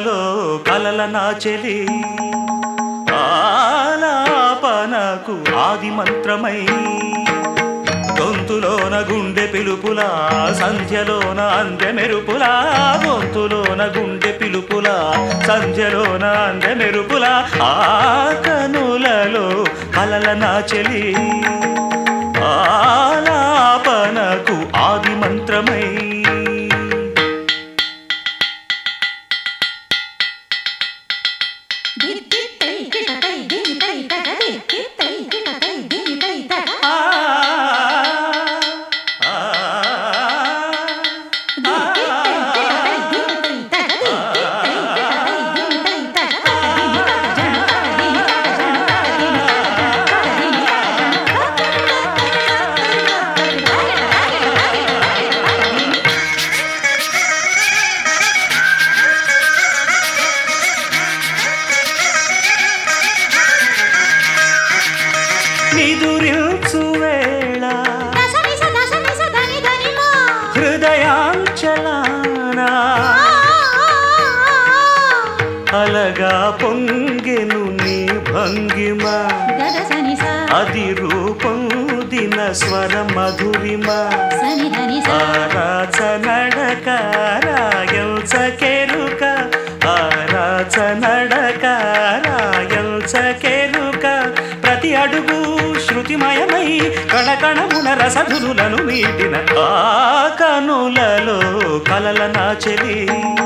కనులలో కలల నాచెలి ఆలాపనకు ఆది మంత్రమై గొంతులోన గుండె పిలుపులా సంధ్యలోన అందె మెరుపులా గొంతులోన గుండె పిలుపులా సంధ్యలోన అందె మెరుపులా ఆ కనులలో కలల నాచెలి ఆలాపనకు ఆది మంత్రమై దిత్తిత్తై కిటతై దిమితై తగ దిత్తిత్తై కిటతై దిమితై తగ ఆ ఆ దిత్తిత్తై కిటతై దిమితై తగ దిత్తిత్తై కిటతై దిమితై తగ తగ దిమి తగ జను తగ దిమి తగ జను తగ దిమి తగ దిమి నిదురించు వేళ దశనిస దశనిస ధని ధని మా హృదయాంచలానా అలగా పొంగెను నీ భంగిమ గద సనిస అది రూపం దిన స్వర మధురిమ సని ధని స ఆరాచ నడక రాయల్చకెరుక ఆరాచ నడక రాయల్చకెరుక ప్రతి అడుగు శృతిమయమై కణకణమున రసధులను మీటిన ఆ కనులలో కలల నాచెలి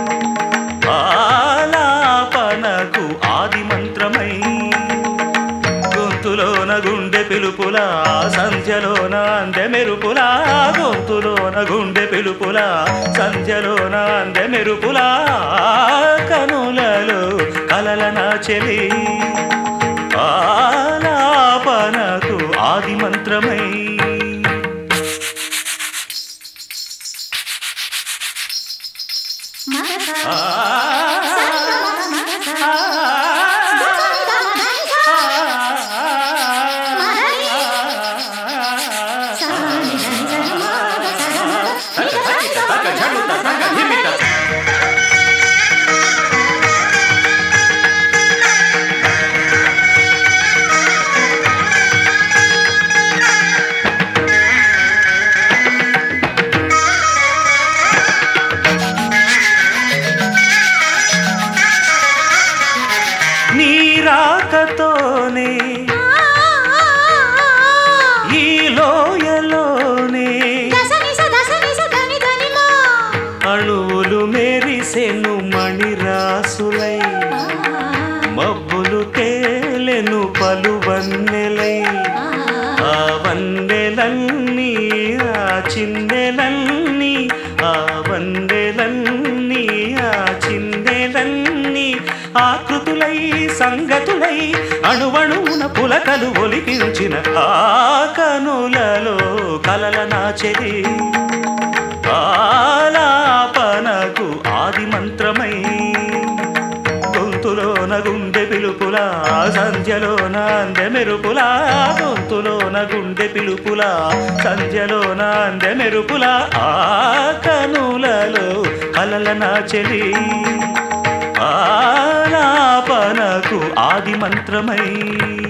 ఆలాపనకు ఆది మంత్రమై గొంతులోన గుండె పిలుపులా సంధ్యలోన అందె మెరుపులా గొంతులోన గుండె పిలుపులా సంధ్యలోన అందె మెరుపులా కనులలో కలల నాచెలి ఆలాపనకు ఆది మంత్రమై మగస ఆ సని గమ మగస ఆ సని గమ ధని స సని ధని స మగస నిగ ధని స నీ రాకతోనే ఈ లోయలోనే దశనిస దశనిస ధని ధని మా అణువులు మెరిసెను మణిరాసులై మబ్బులు తేలెను పలు వన్నెలై ఆ వన్నెలన్నీ ఆ చిన్నెలన్నీ ఆ వన్నెలన్నీ ఆ చిన్నెలన్నీ ఆకృతులై సంగతులై అణువణువున పులకలు ఒలికించిన ఆ కనులలో కలల నాచెలి ఆలాపనకు ఆది మంత్రమై గొంతులోన గుండె పిలుపులా సంధ్యలోన అందె మెరుపులా గొంతులోన గుండె పిలుపులా సంధ్యలోన అందె మెరుపులా ఆ కనులలో కలల నాచెలి ఆలాపనకు ఆది మంత్రమై